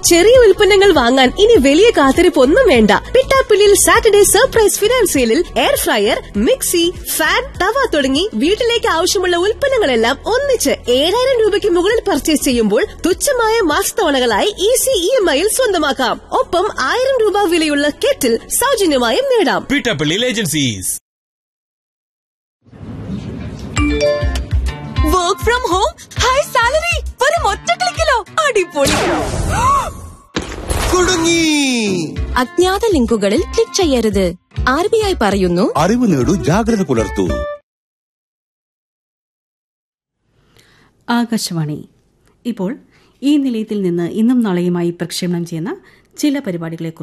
ചെറിയ ഉൽപ്പന്നങ്ങൾ വാങ്ങാൻ ഇനി വലിയ കാത്തിരിപ്പ് ഒന്നും വേണ്ട പിട്ടാപ്പിള്ളിൽ സാറ്റർഡേ സർപ്രൈസ് ഫിനാൻസിയലിൽ എയർ ഫ്രയർ മിക്സി ഫാൻ തവ തുടങ്ങി വീട്ടിലേക്ക് ആവശ്യമുള്ള ഉൽപ്പന്നങ്ങളെല്ലാം ഒന്നിച്ച് ഏഴായിരം രൂപയ്ക്ക് മുകളിൽ പർച്ചേസ് ചെയ്യുമ്പോൾ തുച്ഛമായ മാസത്തവണകളായി ഈസി ഇ എം ഐയിൽ സ്വന്തമാക്കാം ഒപ്പം ആയിരം രൂപ വിലയുള്ള കെറ്റിൽ സൗജന്യമായും നേടാം പീട്ടാപ്പള്ളിയിൽ agencies work from home high salary വെറും ഒറ്റ ക്ലിക്കിലോ അടിപൊളി കുടുങ്ങി അജ്ഞാത ലിങ്കുകളിൽ ക്ലിക്ക് ചെയ്യരുത് ആർ ബി ഐ പറയുന്നു അറിവ് നേടൂ ജാഗ്രത പുലർത്തൂ ആകാശവാണി ഇപ്പോൾ ഈ നിലയത്തിൽ നിന്ന് ഇന്നും നാളെയുമായി പ്രക്ഷേപണം ചെയ്യുന്ന ചില പരിപാടികളെക്കുറിച്ച്